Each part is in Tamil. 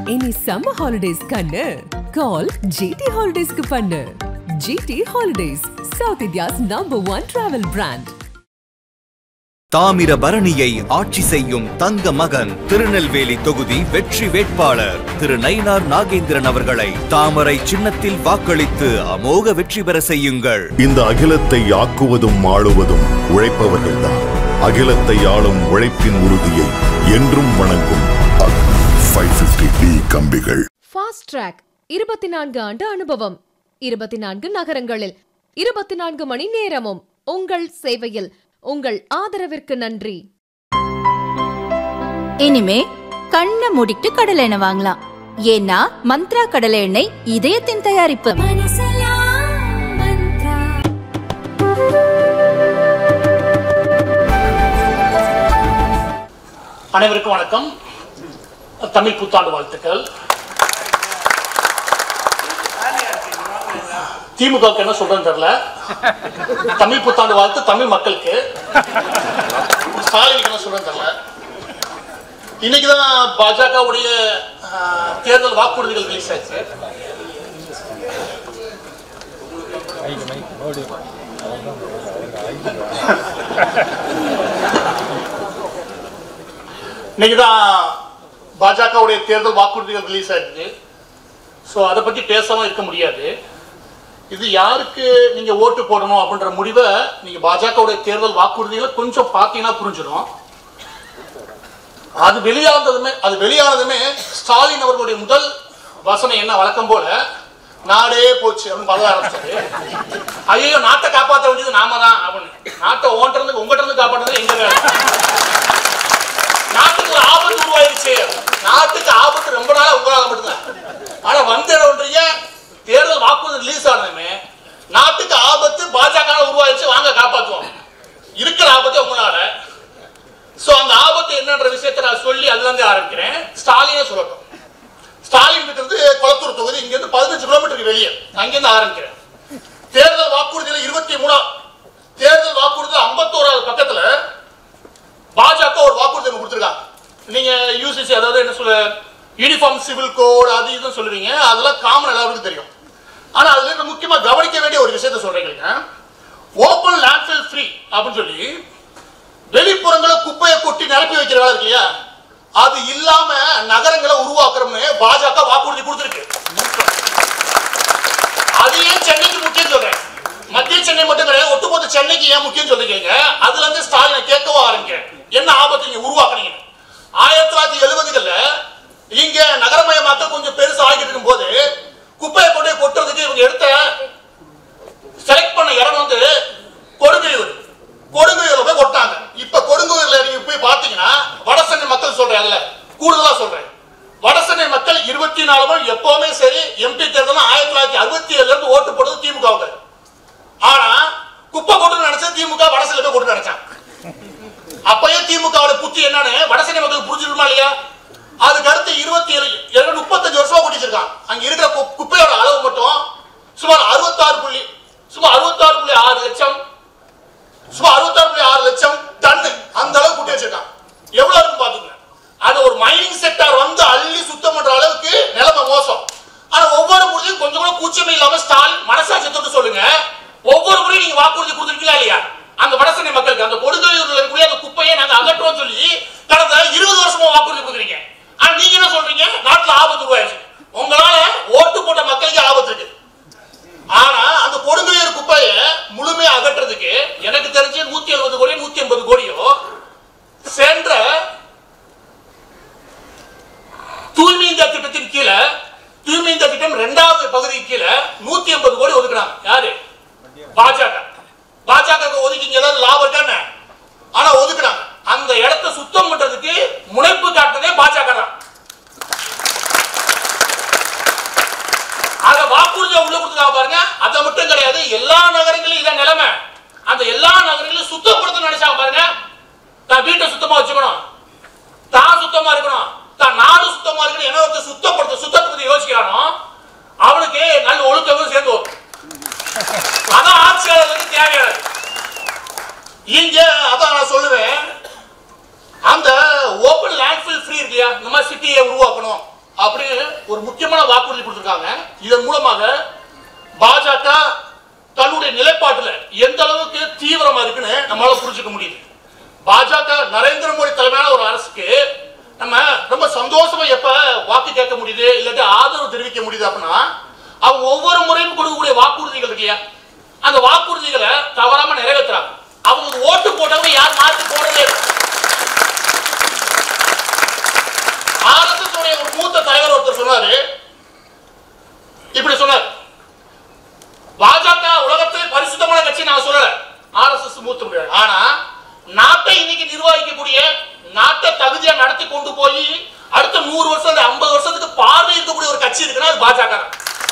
இனி சம்மர் ஹாலிடேஸ் கண்ணு கால் ஜிடி ஹாலிடேஸ்க்கு பண்ணு GT holidays south India's number one travel brand தாமிரபரணியை ஆட்சி செய்யும் தங்க மகன் திருநெல்வேலி தொகுதி வெற்றி வேட்பாளர் திரு நயினார் நாகேந்திரன் அவர்களை தாமரை சின்னத்தில் வாக்களித்து அமோக வெற்றி பெற செய்யுங்கள் இந்த அகிலத்தை ஆக்குவதும் ஆளுவதும் உழைப்பவர்கள்தான் அகிலத்தை ஆளும் உழைப்பின் உறுதியை என்றும் வணங்கும் ஃபைவ் பிப்டி டி கம்பிகள் ஃபாஸ்ட் ட்ராக் இருபத்தி நான்கு ஆண்டு அனுபவம் இருபத்தி நான்கு நகரங்களில் இருபத்தி நான்கு மணி நேரமும் உங்கள் சேவையில் உங்கள் ஆதரவிற்கு நன்றி இனிமே கண்ணை மூடிட்டு கடலை எண்ணெய் வாங்கலாம் ஏன்னா மந்த்ரா கடலை எண்ணெய் இதயத்தின் தயாரிப்பு அனைவருக்கும் வணக்கம் தமிழ் புத்தாண்டு வாழ்த்துக்கள் திமுகவுக்கு என்ன சொல்றேன்னு தெரியல தமிழ் புத்தாண்டு வாழ்த்து தமிழ் மக்களுக்கு ஸ்டாலினுக்கு என்ன சொல்றேன்னு தெரியல இன்னைக்கு தான் பாஜகவுடைய ஆஹ், தேர்தல் வாக்குறுதிகள் ரிலீஸ் ஆச்சு இன்னைக்கு தான் பாஜகவுடைய தேர்தல் வாக்குறுதிகள் ரிலீஸ் ஆயிருக்கு ஸோ அதை பற்றி பேசாம இருக்க முடியாது இது யாருக்கு நீங்க ஓட்டு போடணும் அப்படின்ற முடிவை நீங்க பாஜகவுடைய தேர்தல் வாக்குறுதிகளை கொஞ்சம் பார்த்தீங்கன்னா புரிஞ்சிடும் அது வெளியானதுமே அது வெளியானதுமே ஸ்டாலின் அவர்களுடைய முதல் வசனம் என்ன வழக்கம் போல நாடே போச்சு அப்படின்னு பதவ ஆரம்பிச்சாரு ஐயோ நாட்டை காப்பாற்ற வேண்டியது நாம தான் அப்படின்னு நாட்டை ஓட்டுறதுக்கு உங்ககிட்ட இருந்து காப்பாற்றுறது எங்க வேலை நாட்டுக்கு ஒரு ஆபத்து உருவாயிருச்சு நாட்டுக்கு ஆபத்து ரொம்ப நாளா உங்களால மட்டும்தான் ஆனா வந்துடுறீங்க தேர்தல் வாக்குறுதி ரிலீஸ் ஆனதுமே நாட்டுக்கு ஆபத்து பாஜக உருவாயிருச்சு வாங்க காப்பாத்துவோம் இருக்கிற ஆபத்து உங்களால சோ அந்த ஆபத்து என்னன்ற விஷயத்தை நான் சொல்லி அதுல இருந்து ஆரம்பிக்கிறேன் ஸ்டாலினே சொல்லட்டும் ஸ்டாலின் இருக்கிறது குளத்தூர் தொகுதி இங்க இருந்து பதினஞ்சு கிலோமீட்டருக்கு வெளியே அங்கிருந்து ஆரம்பிக்கிறேன் தேர்தல் வாக்குறுதியில இருபத்தி மூணாம் தேர்தல் வாக்குறுதி ஐம்பத்தோராவது பக்கத்துல பாஜக ஒரு வாக்குறுதி ஒண்ணு கொடுத்துருக்காங்க நீங்க யூசிசி அதாவது என்ன சொல்ல யூனிஃபார்ம் சிவில் கோட் அது இதுன்னு சொல்லுவீங்க அதெல்லாம் காமன் எல்லாருக்கும் தெரியும் ஆனா அதுல இருந்து முக்கியமா கவனிக்க வேண்டிய ஒரு விஷயத்த சொல்றீங்க ஓப்பன் லேண்ட்ஃபில் ஃப்ரீ அப்படின்னு சொல்லி வெளிப்புறங்களை குப்பையை கொட்டி நிரப்பி வைக்கிற வேலை இருக்கு இல்லையா அது இல்லாம நகரங்களை உருவாக்குறோம்னு பாஜக வாக்குறுதி கொடுத்துருக்கு அது ஏன் சென்னைக்கு முக்கியம் சொல்றேன் மத்திய சென்னை மட்டும் கிடையாது ஒட்டுமொத்த சென்னைக்கு ஏன் முக்கியம் சொல்றீங்க அதுல இருந்து ஸ்டாலினை கேட்கவும் ஆரம்பிக்கிறேன் என்ன ஆபத்து நீங்க உருவாக்குனீங்க ஆயிரத்தி தொள்ளாயிரத்தி எழுபதுகள்ல இங்க நகரமயமாக்க கொஞ்சம் பெருசா ஆகிட்டு இருக்கும் போது குப்பையை கொண்டு போய் கொட்டுறதுக்கு இவங்க எடுத்த செலக்ட் பண்ண இடம் வந்து கொடுங்கையூர் கொடுங்கையூர்ல போய் கொட்டாங்க இப்ப கொடுங்கையூர்ல நீங்க போய் பாத்தீங்கன்னா வடசென்னை மக்கள் சொல்றேன்ல கூடுதலா சொல்றேன் வடசென்னை மக்கள் இருபத்தி நாலு மணி எப்பவுமே சரி எம்பி தேர்தல் ஆயிரத்தி தொள்ளாயிரத்தி அறுபத்தி ஏழுல இருந்து ஓட்டு போடுறது திமுக ஆனா குப்பை கொண்டு நினைச்சா திமுக வடசென்னை போய் கொண்டு நினைச்சான் அப்பயே திமுகவோட புத்தி என்னன்னு வடசென்னை மக்களுக்கு புரிஞ்சிருமா இல்லையா அதுக்கு அடுத்து இருபத்தி ஏழு முப்பத்தஞ்சு வருஷமா கொட்டி வச்சிருக்கான் அங்க இருக்கிற கு- குப்பையோட அளவு மட்டும் சுமார் அறுபத்தாறு புள்ளி சுமார் அறுபத்தாறு புள்ளி ஆறு லட்சம் சுமார் அறுபத்தாறு புள்ளி ஆறு லட்சம் டன்னு அந்த அளவுக்கு கூட்டி வச்சிருக்கான் எவ்வளவு இருக்கு பாத்துங்க அது ஒரு மைனிங் செக்டார் வந்து அள்ளி சுத்தம் பண்ற அளவுக்கு நிலைமை மோசம் ஆனா ஒவ்வொரு முறையும் கொஞ்சம் கூட கூச்சமே இல்லாம ஸ்டாலின் மனசாட்சி தொட்டு சொல்லுங்க ஒவ்வொரு முறையும் நீங்க வாக்குறுதி கொடுத்துருக்கீங்களா இல்லையா அந்த வடசென்னை மக்களுக்கு அந்த கொடுங்கையூர்ல இருக்கக்கூடிய அந்த குப்பையை நாங்க அகற்றுவோம் சொல்லி கடந்த இருபது வருஷமா வாக்குறுதி கொடுக்குறீங்க ஆனா நீங்க என்ன சொல்றீங்க நாட்டுல ஆபத்து உருவாயிருச்சு உங்களால ஓட்டு போட்ட மக்களுக்கு ஆபத்து இருக்கு ஆனா அந்த கொடுங்கையூர் குப்பையை முழுமையா அகற்றுறதுக்கு எனக்கு தெரிஞ்சு நூத்தி எழுபது கோடி நூத்தி எண்பது கோடியோ சென்ற தூய்மை இந்தியா திட்டத்தின் கீழே தூய்மை இந்தியா திட்டம் இரண்டாவது பகுதிக்கு கீழே நூத்தி எண்பது கோடி ஒதுக்குறாங்க யாரு பாஜக பாஜக ஒதுக்கி இங்க ஏதாவது லாபம் இருக்கானே ஆனா ஒதுக்குறாங்க அந்த இடத்தை சுத்தம் பண்றதுக்கு முனைப்பு காட்டுனதே பாஜக தான் அத வாக்குறுதியை உள்ள கொடுத்துருக்காங்க பாருங்க அதை மட்டும் கிடையாது எல்லா நகரங்களிலும் இதான் நிலைமை அந்த எல்லா நகரங்களிலும் சுத்தப்படுத்த நினைச்சாங்க பாருங்க தான் வீட்டை சுத்தமா வச்சுக்கணும் தான் சுத்தமா இருக்கணும் தான் நாடு சுத்தமா இருக்கணும் என்ன ஒருத்தர் சுத்தப்படுத்த சுத்தத்தை பத்தி யோசிக்கிறானோ அவனுக்கு நல்ல ஒழுக்கமும் சேர்ந்து வரும் அதான் ஆட்சியாளர்களுக்கு தேவையானது இங்க அதான் நான் சொல்லுவேன் அந்த ஓப்பன் லேண்ட்ஃபில் ஃப்ரீ இருக்கு இல்லையா இந்த மாதிரி சிட்டியை உருவாக்கணும் அப்படின்னு ஒரு முக்கியமான வாக்குறுதி கொடுத்திருக்காங்க இதன் மூலமாக பாஜக தன்னுடைய நிலைப்பாட்டுல எந்த அளவுக்கு தீவிரமா இருக்குன்னு நம்மளால புரிஞ்சுக்க முடியுது பாஜக நரேந்திர மோடி தலைமையான ஒரு அரசுக்கு நம்ம ரொம்ப சந்தோஷமா எப்ப வாக்கு கேட்க முடியுது இல்லாட்டி ஆதரவு தெரிவிக்க முடியுது அப்படின்னா அவங்க ஒவ்வொரு முறையும் கொடுக்கக்கூடிய வாக்குறுதிகள் இருக்கு இல்லையா அந்த வாக்குறுதிகளை தவறாம நிறைவேற்றுறாங்க அவங்களுக்கு ஓட்டு போட்டவங்க யார் மாற்றி போடவே இல்லை ஆர்எஸ்எஸ் உடைய ஒரு மூத்த தலைவர் ஒருத்தர் சொன்னாரு இப்படி சொன்னார் பாஜக உலகத்திலே பரிசுத்தமான கட்சி நான் சொல்லல ஆர்எஸ்எஸ் மூத்த முடியாது ஆனா நாட்டை இன்னைக்கு நிர்வகிக்கக்கூடிய நாட்டை தகுதியா நடத்தி கொண்டு போய் அடுத்த நூறு வருஷம் ஐம்பது வருஷத்துக்கு பார்வை இருக்கக்கூடிய ஒரு கட்சி இருக்குன்னா அது பாஜக தான்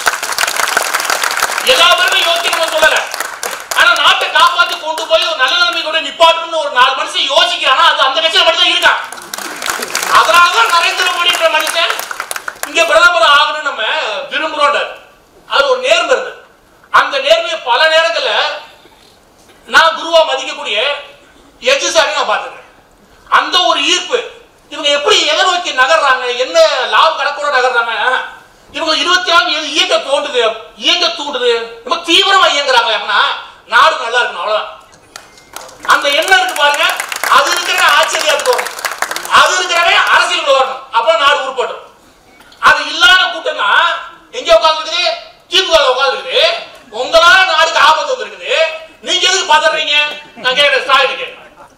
எல்லா பேருமே யோசிக்கணும்னு சொல்லல ஆனா நாட்டை காப்பாத்தி கொண்டு போய் ஒரு நல்ல நிலைமை கூட நிப்பாட்டணும்னு ஒரு நாலு மனுஷன் யோசிக்கிறானா அது அந்த கட்சியில மட்டும் தான் இருக்கான் அதனாலதான் நரேந்திர மோடின்ற மனுஷன் இங்க பிரதமர் ஆகணும்னு நம்ம விரும்புறோம் அது ஒரு நேர்மை இருக்கு அந்த நேர்மையை பல நேரங்கள்ல நான் குருவா மதிக்கக்கூடிய எஜுசாரி நான் பார்த்துருக்கேன் அந்த ஒரு ஈர்ப்பு இவங்க எப்படி எதை நோக்கி நகர்றாங்க என்ன லாப கணக்கோட நகர்றாங்க இவங்க இருபத்தி ஆறு ஏழு இயங்க தோண்டுது இயங்க தூண்டுது ரொம்ப தீவிரமா இயங்குறாங்க அப்படின்னா நாடு நல்லா இருக்கணும் அவ்வளவுதான் அந்த எண்ணம் இருக்கு பாருங்க அது இருக்கிற ஆச்சரியத்துக்கு வரும் அது இருக்கிறவே அரசியல் வரணும் அப்ப நாடு உருப்படும் அது இல்லாத கூட்டம் தான் எங்க உட்கார்ந்துருக்குது திமுக உட்கார்ந்துருக்குது உங்களால நாடுக்கு ஆபத்து வந்திருக்குது நீங்க எதுக்கு பதறீங்க நான் கேட்கிறேன் ஸ்டாலின் கேட்கிறேன்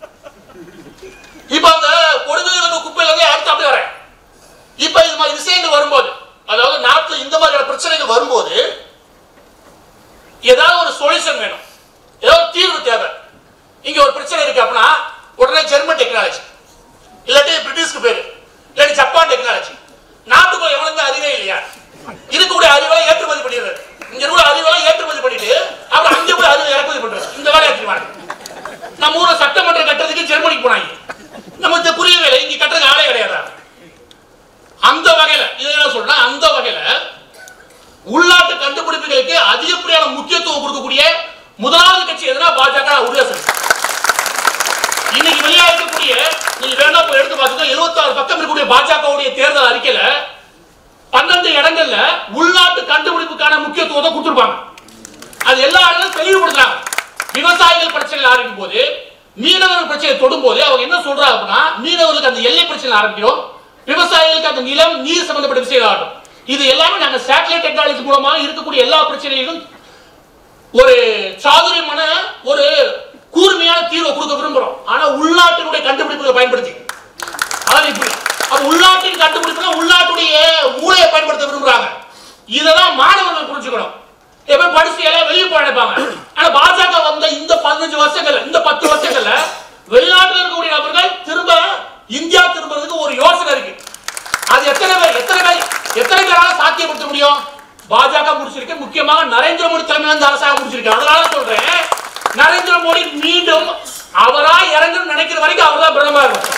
இப்ப அந்த கொடுமையில குப்பையில இருந்து அடுத்து அப்படி வரேன் இப்ப இது மாதிரி விஷயங்கள் வரும்போது அதாவது நாட்டுல இந்த மாதிரியான பிரச்சனைகள் வரும்போது ஏதாவது ஒரு சொல்யூஷன் வேணும் ஏதாவது ஒரு தீர்வு தேவை இங்க ஒரு பிரச்சனை இருக்கு அப்படின்னா உடனே ஜெர்மன் டெக்னாலஜி இல்லாட்டி பிரிட்டிஷ்க்கு பேரு இல்லாட்டி ஜப்பான் டெக்னாலஜி நாட்டுக்குள்ள எவனுக்கு அறிவே இல்லையா இருக்கக்கூடிய அறிவெல்லாம் ஏற்றுமதி பண்ணிடுறாரு இங்க இருக்கிற அறிவெல்லாம் ஏற்றுமதி பண்ணிட்டு அப்புறம் அங்க போய் அறிவை இறக்குமதி பண்றாரு இந்த வேலையை வச்சுருவாங்க நம்ம ஊர்ல சட்டமன்றம் கட்டுறதுக்கு ஜெர்மனிக்கு போனாங்க நம்ம இது புரியவே இல்லை இங்க கட்டுறதுக்கு ஆளே கிடையாது அந்த வகையில இதை என்ன சொல்றேன் அந்த வகையில உள்நாட்டு கண்டுபிடிப்புகளுக்கு அதிகப்படியான முக்கியத்துவம் கொடுக்கக்கூடிய முதலாவது கட்சி எதுனா பாஜக உறுதியா சொல்றேன் இன்னைக்கு வெளியா இருக்கக்கூடிய நீங்க வேணா போய் எடுத்து பார்த்துக்கோ 76 பக்கம் இருக்கக்கூடிய பாஜகவுடைய தேர்தல் அறிக்கையில பன்னெண்டு இடங்கள்ல உள்நாட்டு கண்டுபிடிப்புக்கான முக்கியத்துவத்தை கொடுத்திருப்பாங்க அது எல்லா இடங்களும் தெளிவுபடுத்துறாங்க விவசாயிகள் பிரச்சனை ஆரம்பிக்கும் போது மீனவர்கள் பிரச்சனை தொடும் போது அவங்க என்ன சொல்றாங்க அப்படின்னா மீனவர்களுக்கு அந்த எல்லை பிரச்சனை ஆரம்பிக்கும் விவசாயிகளுக்கு அந்த நிலம் நீர் சம்பந்தப்பட்ட விஷயம் ஆகட்டும் இது எல்லாமே நாங்க சேட்டலைட் டெக்னாலஜி மூலமா இருக்கக்கூடிய எல்லா பிரச்சனைகளும் ஒரு சாதுரியமான ஒரு கூர்மையான தீர்வை கொடுக்க விரும்புறோம் ஆனா உள்நாட்டினுடைய கண்டுபிடிப்புகளை பயன்படுத்தி அதான் இப்படி அப்ப உள்நாட்டின் கண்டுபிடிப்புல உள்நாட்டுடைய மூளையை பயன்படுத்த விரும்புறாங்க இதெல்லாம் மாணவர்கள் புரிஞ்சுக்கணும் எப்ப படிச்சு எல்லாம் வெளியே போய் நினைப்பாங்க ஆனா பாஜக வந்த இந்த பதினஞ்சு வருஷங்கள்ல இந்த பத்து வருஷங்கள்ல வெளிநாட்டுல இருக்கக்கூடிய நபர்கள் திரும்ப இந்தியா திரும்புறதுக்கு ஒரு யோசனை இருக்கு அது எத்தனை பேர் எத்தனை பேர் எத்தனை பேரால சாத்தியப்படுத்த முடியும் பாஜக முடிச்சிருக்கு முக்கியமாக நரேந்திர மோடி தலைமையில இந்த அரசாங்கம் முடிச்சிருக்கு அதனால சொல்றேன் நரேந்திர மோடி மீண்டும் அவரா இறங்கணும்னு நினைக்கிற வரைக்கும் அவர் தான் பிரதமர் இருக்கும்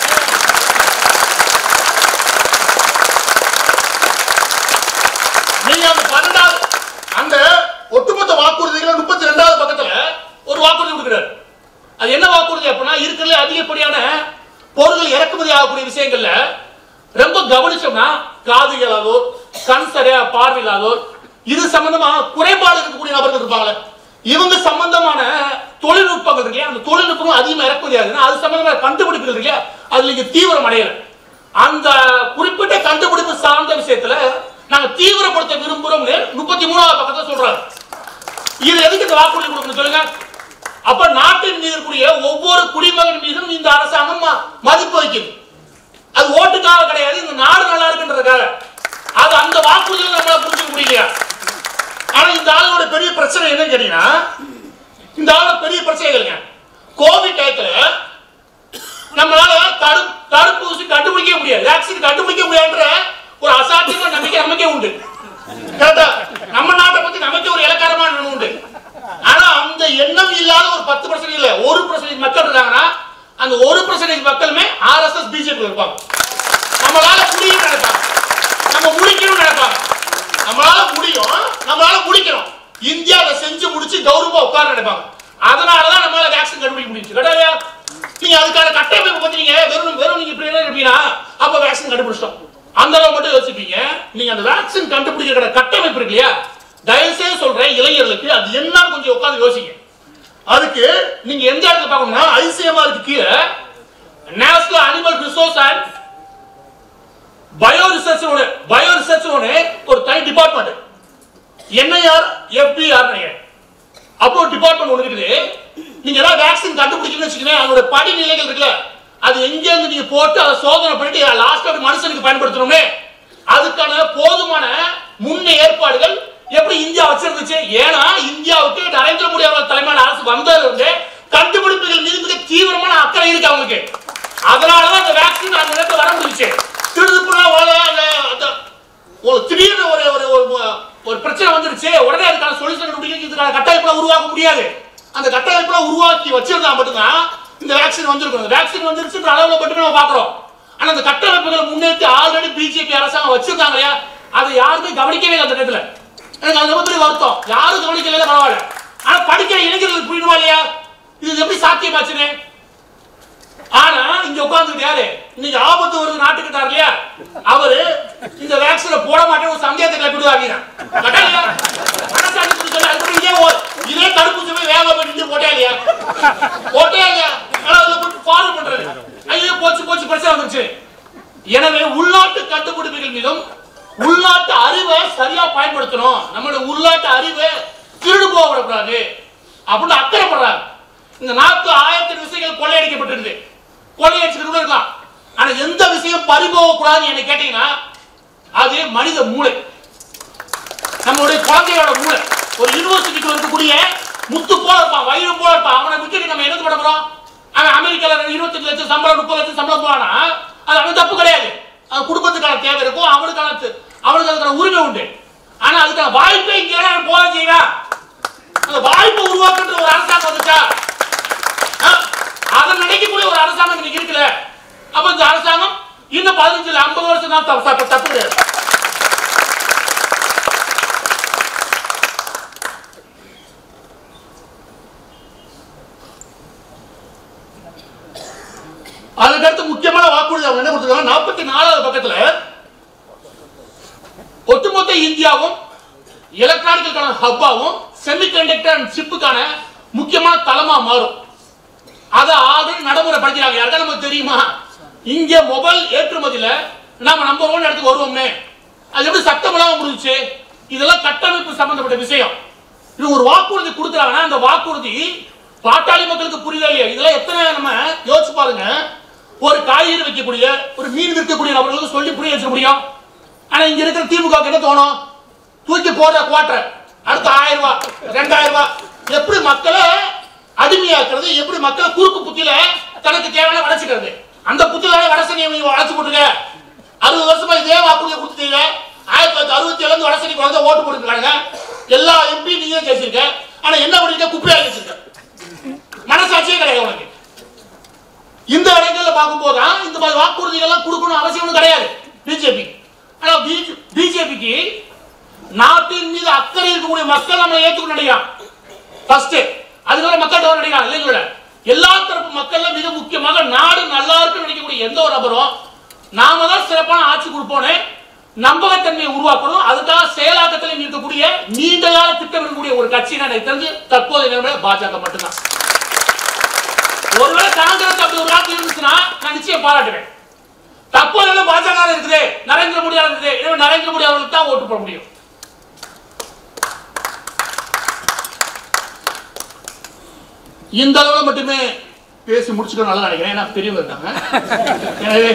நீங்க அந்த பன்னெண்டாவது அந்த ஒட்டுமொத்த வாக்குறுதிகள் முப்பத்தி ரெண்டாவது பக்கத்துல ஒரு வாக்குறுதி கொடுக்கிறார் அது என்ன வாக்குறுதி அப்படின்னா இருக்கிறதுல அதிகப்படியான பொருட்கள் இறக்குமதி ஆகக்கூடிய விஷயங்கள்ல ரொம்ப கவனிச்சோம்னா காது இல்லாதோர் கண் சரியா பார்வை இல்லாதோர் இது சம்பந்தமா குறைபாடு இருக்கக்கூடிய நபர்கள் இருப்பாங்களே இவங்க சம்பந்தமான தொழில்நுட்பங்கள் இருக்கு இல்லையா, அந்த தொழில்நுட்பம் அதிகமா இறக்குமதி ஆகுதுன்னா அது சம்பந்தமான கண்டுபிடிப்புகள் இருக்கு இல்லையா அதுல இங்க தீவிரம் அடையல அந்த குறிப்பிட்ட கண்டுபிடிப்பு சார்ந்த விஷயத்துல நாங்க தீவிரப்படுத்த விரும்புறோம்னு முப்பத்தி மூணாவது பக்கத்துல சொல்றாங்க இது எதுக்கு இந்த வாக்குறுதி கொடுக்கணும் சொல்லுங்க அப்ப நாட்டின் மீது இருக்கக்கூடிய ஒவ்வொரு குடிமகன் மீதும் இந்த அரசாங்கம் ம- மதிப்பு வைக்குது அது ஓட்டுக்காக கிடையாது இந்த நாடு நல்லா இருக்குன்றதுக்காக அது அந்த வாக்குறுதியை நம்மளால புரிஞ்சுக்க முடியலையா ஆனா இந்த ஆளோட பெரிய பிரச்சனை என்னன்னு கேட்டீங்கன்னா இந்த ஆளோட பெரிய பிரச்சனைகளுங்க கோவிட் டயத்துல நம்மளால தடு தடுப்பூசி கண்டுபிடிக்க முடியாது வேக்சின் கண்டுபிடிக்க முடியாதுன்ற ஒரு அசாத்தியமான நம்பிக்கை நமக்கே உண்டு கரெக்டா நம்ம நாட்டை பத்தி நமக்கே ஒரு இலக்காரமான எண்ணம் உண்டு ஆனா அந்த எண்ணம் இல்லாத ஒரு பத்து பர்சன்ட் இல்ல ஒரு பர்சன்டேஜ் மக்கள் இருக்காங்கன்னா அந்த ஒரு பர்சன்டேஜ் மக்களுமே ஆர்எஸ்எஸ் பிஜேபி இருப்பாங்க நம்மளால முடியும் நினைப்பாங்க நம்ம முடிக்கணும்னு நினைப்பாங்க நம்மளால முடியும் நம்மளால முடிக்கணும் இந்தியா அதை செஞ்சு முடிச்சு கௌரவமா உட்கார நினைப்பாங்க அதனாலதான் நம்மளால வேக்சின் கண்டுபிடிக்க முடிஞ்சு கிடையாது நீங்க அதுக்கான கட்டமைப்பு பத்தி நீங்க வெறும் வெறும் நீங்க இப்படி இருப்பீங்கன்னா அப்ப வேக்சின் கண்டுபிடிச்சிட்டோம் அந்த அளவு மட்டும் யோசிப்பீங்க நீங்க அந்த வேக்சின் கண்டுபிடிக்கிற கட்டமைப்பு இருக்கு இல்லையா தயவுசெய்து சொல்றேன் இளைஞர்களுக்கு அது என்னன்னு கொஞ்சம் உட்கார்ந்து யோசிங்க அதுக்கு நீங்க எந்த இடத்துல பார்க்கணும்னா ஐசிஎம்ஆர் இருக்கு கீழே national animal resource and bio research bio research ஒரு தனி டிபார்ட்மெண்ட் என்ஐஆர் எஃபிஆர் அப்போ ஒரு டிபார்ட்மெண்ட் ஒன்று இருக்குது நீங்க ஏதாவது வேக்சின் கண்டுபிடிக்கணும்னு வச்சுக்கோங்க அதோட படிநிலைகள் இருக்குல்ல அது எங்க இருந்து நீங்க போட்டு அதை சோதனை பண்ணிட்டு லாஸ்ட் ஒரு மனுஷனுக்கு பயன்படுத்தணுமே அதுக்கான போதுமான முன்ன ஏற்பாடுகள் எப்படி இந்தியா வச்சிருந்துச்சு ஏன்னா இந்தியாவுக்கு நரேந்திர மோடி அவர்கள் தலைமையிலான அரசு வந்ததுல இருந்து கண்டுபிடிப்புகள் மீது மிக தீவிரமான அக்கறை இருக்கு அவங்களுக்கு அதனாலதான் அந்த வேக்சின் அந்த நேரத்தில் வர முடிஞ்சுச்சு திருதுப்புலாம் ஒரு திடீர்னு ஒரு ஒரு ஒரு ஒரு பிரச்சனை வந்துருச்சு உடனே அதுக்கான சொல்யூஷன் கண்டுபிடிக்கிறதுக்கான கட்டமைப்புல உருவாக்க முடியாது அந்த கட்டமைப்புல உருவாக்கி வச்சிருந்தா மட்டும்தான் இந்த வேக்சின் வந்திருக்கும் வேக்சின் வந்துருச்சுன்ற அளவுல மட்டுமே நம்ம பாக்குறோம் ஆனா அந்த கட்டமைப்புகளை முன்னேற்றி ஆல்ரெடி பிஜேபி அரசாங்கம் வச்சிருந்தாங்க இல்லையா அதை யாருமே கவனிக்கவே இல்லை அந்த நேரத்துல எனக்கு அது ரொம்ப பெரிய வருத்தம் யாரும் கவனிக்கல பரவாயில்ல ஆனா படிக்கிற இளைஞர்களுக்கு புரியுமா இல்லையா இது எப்படி சாத்தியமாச்சுன்னு ஆனா இங்க உட்கார்ந்துட்டு யாரு இன்னைக்கு ஆபத்து வருது நாட்டுக்கிட்டார் இல்லையா அவரு இந்த வேக்சினை போட மாட்டேன் ஒரு சந்தேகத்தை கிளப்பிடுவாங்க இதே தடுப்பூசி போய் வேக பண்ணி போட்டே இல்லையா போட்டே இல்லையா ஆனா அதுல போட்டு ஃபாலோ பண்றது ஐயோ போச்சு போச்சு பிரச்சனை வந்துருச்சு எனவே உள்நாட்டு கண்டுபிடிப்புகள் மீதும் உள்நாட்டு அறிவை சரியா பயன்படுத்தணும் நம்மளோட உள்நாட்டு அறிவை திருடு போக விடக்கூடாது அப்படின்னு அக்கறைப்படுறாங்க இந்த நாட்டு ஆயிரத்தி விஷயங்கள் கொள்ளையடிக்கப்பட்டிருக்குது கொள்ளையடிச்சுட்டு கூட இருக்கலாம் ஆனா எந்த விஷயம் பறிபோக கூடாதுன்னு என்ன கேட்டீங்கன்னா அது மனித மூளை நம்மளுடைய குழந்தையோட மூளை ஒரு யூனிவர்சிட்டிக்கு இருக்கக்கூடிய முத்து போல இருப்பான் வயிறு போல இருப்பான் அவனை விட்டுட்டு நம்ம என்ன பண்ண போறோம் அவன் அமெரிக்கால இருபத்தஞ்சு லட்சம் சம்பளம் முப்பது லட்சம் சம்பளம் போறானா அது அவன் தப்பு கிடையாது அவன் குடும்பத்துக்கான தேவை இருக்கும் அவனுக்கான து- அவனுக்கு அதுக்கான உரிமை உண்டு ஆனா அதுக்கான வாய்ப்பே இங்க அவன் போக செய்வான் அந்த வாய்ப்பை உருவாக்குன்ற ஒரு அரசாங்கம் வந்துச்சா ஆ? அதை நினைக்கக்கூடிய ஒரு அரசாங்கம் இன்னைக்கு இருக்குல்ல அப்ப இந்த அரசாங்கம் இன்னும் பதினஞ்சுல ஐம்பது வருஷம் தான் தப்பு தப்பு- தப்பு கிடையாது அதுக்கடுத்து முக்கியமான வாக்குறுதி அவங்க என்ன கொடுத்துருக்காங்க நாற்பத்தி நாலாவது பக்கத்துல ஒட்டுமொத்த இந்தியாவும் எலக்ட்ரானிக்கான ஹப்பாவும் செமிகண்டக்டர் அண்ட் சிப்புக்கான முக்கியமான தளமா மாறும் அதை ஆல்ரெடி நடைமுறை படிக்கிறாங்க யாருக்கா நமக்கு தெரியுமா இங்க மொபைல் ஏற்றுமதியில நாம நம்பர் ஒன் இடத்துக்கு வருவோமே அது எப்படி சட்டம் இல்லாம முடிஞ்சுச்சு இதெல்லாம் கட்டமைப்பு சம்பந்தப்பட்ட விஷயம் இது ஒரு வாக்குறுதி கொடுக்குறாங்கன்னா அந்த வாக்குறுதி பாட்டாளி மக்களுக்கு புரியுதா இல்லையா இதெல்லாம் எத்தனை நம்ம யோசிச்சு பாருங்க ஒரு காய்கறி வைக்கக்கூடிய ஒரு மீன் விற்கக்கூடிய நபர்களுக்கு சொல்லி புரிய வச்சுக்க முடியும் ஆனா இங்க இருக்கிற திமுக என்ன தோணும் தூக்கி போடுற குவார்டர் அடுத்த ஆயிரம் ரூபாய் ரெண்டாயிரம் ரூபாய் எப்படி மக்களை அடிமையாக்குறது எப்படி மக்களை குறுக்கு புத்தியில தனக்கு தேவையான வளர்ச்சிக்கிறது அந்த புத்தியில வடசனியை நீங்க வளர்ச்சி போட்டுங்க அறுபது வருஷமா இதே வாக்குறுதியை கொடுத்துட்டீங்க ஆயிரத்தி தொள்ளாயிரத்தி அறுபத்தி ஏழுல இருந்து வடசனிக்கு வந்து ஓட்டு போட்டுருக்காங்க எல்லா எம்பி நீங்க பேசிருக்க ஆனா என்ன பண்ணிருக்க குப்பையா வச்சிருக்க மனசாட்சியே கிடையாது உனக்கு இந்த இடங்கள்ல பார்க்கும்போது தான் இந்த மாதிரி வாக்குறுதிகள் எல்லாம் கொடுக்கணும் அவசியம் ஒண்ணும் கிடையாது பிஜேபி ஆனா பிஜேபிக்கு நாட்டின் மீது அக்கறை இருக்கக்கூடிய மக்கள் நம்ம ஏத்துக்கணும் நினைக்கிறான் ஃபர்ஸ்ட் அதுக்காக மக்கள் டோர் நினைக்கிறாங்க இல்லைங்களா எல்லா தரப்பு மக்கள்ல மிக முக்கியமாக நாடு நல்லா இருக்குன்னு நினைக்கக்கூடிய எந்த ஒரு நபரும் நாம தான் சிறப்பான ஆட்சி கொடுப்போன்னு நம்பகத்தன்மையை உருவாக்கணும் அதுக்காக செயலாக்கத்தில் இருக்கக்கூடிய நீண்ட கால திட்டம் இருக்கக்கூடிய ஒரு கட்சி எனக்கு தெரிஞ்சு தற்போதைய நிலைமையில பாஜக மட்டும்தான் ஒருவேளை காங்கிரஸ் அப்படி ஒரு ஆட்சி இருந்துச்சுன்னா நான் நிச்சயம் பாராட்டுவேன் தற்போதைய பாஜக இருக்குது நரேந்திர மோடி இருக்குது எனவே நரேந்திர மோடி அவர்களுக்கு தான் ஓட்டு போட முடியும் இந்த அளவுல மட்டுமே பேசி முடிச்சுக்க நல்லா நினைக்கிறேன் ஏன்னா பெரியவங்க இருக்காங்க எனவே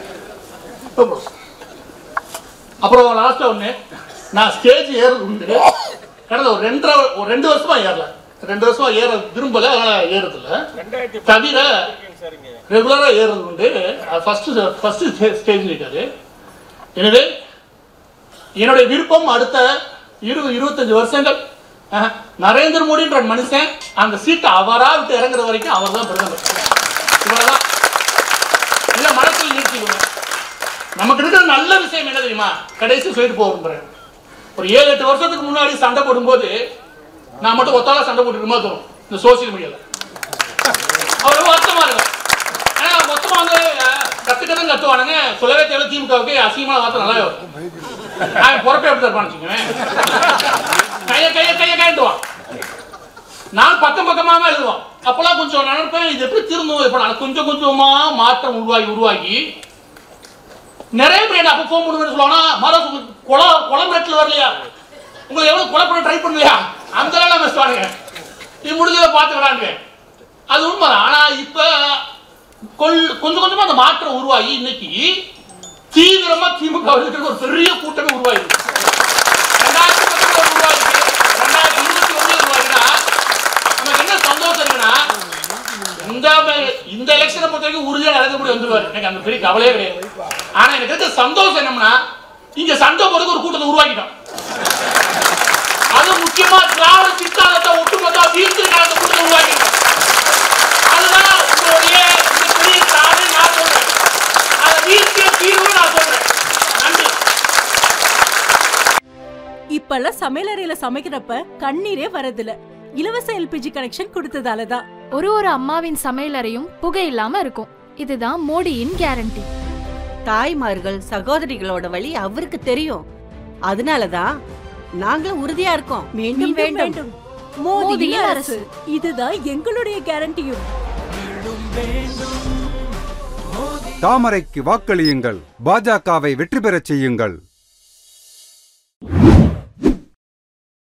அப்புறம் லாஸ்டா ஒண்ணு நான் ஸ்டேஜ் ஏறது உண்டு கடந்த ஒரு ரெண்டரை ஒரு ரெண்டு வருஷமா ஏறல ரெண்டு வருஷமா ஏற விரும்பல அதனால ஏறது இல்ல தவிர ரெகுலரா ஏறது உண்டு ஃபர்ஸ்ட் ஃபர்ஸ்ட் ஸ்டேஜ் இருக்காது எனவே என்னுடைய விருப்பம் அடுத்த இருபது இருபத்தஞ்சு வருஷங்கள் அஹ், நரேந்திர மோடின்ற மனுஷன் அந்த சீட்டை அவரா விட்டு இறங்குற வரைக்கும் அவர் தான் பிரதமர் இவ்வளவுதான் இல்ல மனசில் நிறுத்திக்கணும் நமக்கு இருக்கிற நல்ல விஷயம் என்ன தெரியுமா கடைசி சொல்லிட்டு போகிறேன் ஒரு ஏழு எட்டு வருஷத்துக்கு முன்னாடி சண்டை போடும்போது நான் மட்டும் ஒத்தால சண்டை போட்டுருக்க மாதிரி தோணும் இந்த சோசியல் மீடியால அவர் வருத்தமா இருக்கும் ஏன்னா மொத்தமா வந்து அஹ், கத்துக்கதான் கத்துவானுங்க சொல்லவே தேவை திமுகவுக்கு அசிங்கமான வார்த்தை நல்லா வரும் அவன் பொறுப்பே எப்படி இருப்பான்னு வச்சுக்கோங்க கைய கைய கைய கைண்டுவான் நான் பக்கம் பக்கமாக எழுதுவோம் அப்பெல்லாம் கொஞ்சம் நினைப்பேன் இது எப்படி திருந்தும் இப்ப நான் கொஞ்சம் கொஞ்சமா மாற்றம் உருவாகி உருவாகி நிறைய பேர் என்ன அப்போ ஃபோன் பண்ணுவேன்னு சொல்லுவாங்கன்னா மரம் குள குளம் நெட்டில் வரலையா உங்களை எவ்வளவு கொலை பண்ண ட்ரை பண்ணலையா அந்த அளவுக்கு பேசுவானுங்க இது முடிஞ்சதை பார்த்துக்கலாங்க அது உண்மைதான் ஆனா இப்ப கொல் கொஞ்சம் கொஞ்சமா அந்த மாற்றம் உருவாகி இன்னைக்கு தீவிரமா திமுக இருக்கிற ஒரு பெரிய கூட்டமே உருவாயிருக்கு ரெண்டாயிரத்தி பத்தொன்பது உருவாயிருக்கு ரெண்டாயிரத்தி இருபத்தி ஒண்ணு உருவாயினா நமக்கு என்ன சந்தோஷம் இருக்குன்னா இந்த இந்த எலெக்ஷனை பொறுத்த வரைக்கும் உறுதியா நடக்க முடியும் வந்துருவாரு எனக்கு அந்த பெரிய கவலையே கிடையாது ஆனா எனக்கு இருக்க சந்தோஷம் என்னம்னா இங்க சண்டை போறதுக்கு ஒரு கூட்டத்தை உருவாக்கிட்டோம் அது முக்கியமா திராவிட சித்தாந்தத்தை ஒட்டுமொத்தமா வீழ்த்திருக்கான அந்த கூட்டத்தை உருவாக்கிட்டோம் அதுதான் உங்களுடைய மிகப்பெரிய சாதனை நான் சொல்றேன் அதை வீழ்த்திய தீர்வு நான் சொல்றேன் நன்றி இப்பெல்லாம் சமையலறையில சமைக்கிறப்ப கண்ணீரே வரதில்ல இலவச எல்பிஜி கனெக்ஷன் கொடுத்ததால தான் ஒரு ஒரு அம்மாவின் சமையலறையும் புகை இல்லாம இருக்கும் இதுதான் மோடியின் கேரண்டி தாய்மார்கள் சகோதரிகளோட வழி அவருக்கு தெரியும் அதனாலதான் நாங்களும் உறுதியா இருக்கோம் மீண்டும் மீண்டும் வேண்டும் வேண்டும் மோதியின் அரசு இதுதான் எங்களுடைய கேரண்டியும் தாமரைக்கு வாக்களியுங்கள் பாஜகவை வெற்றி பெறச் செய்யுங்கள்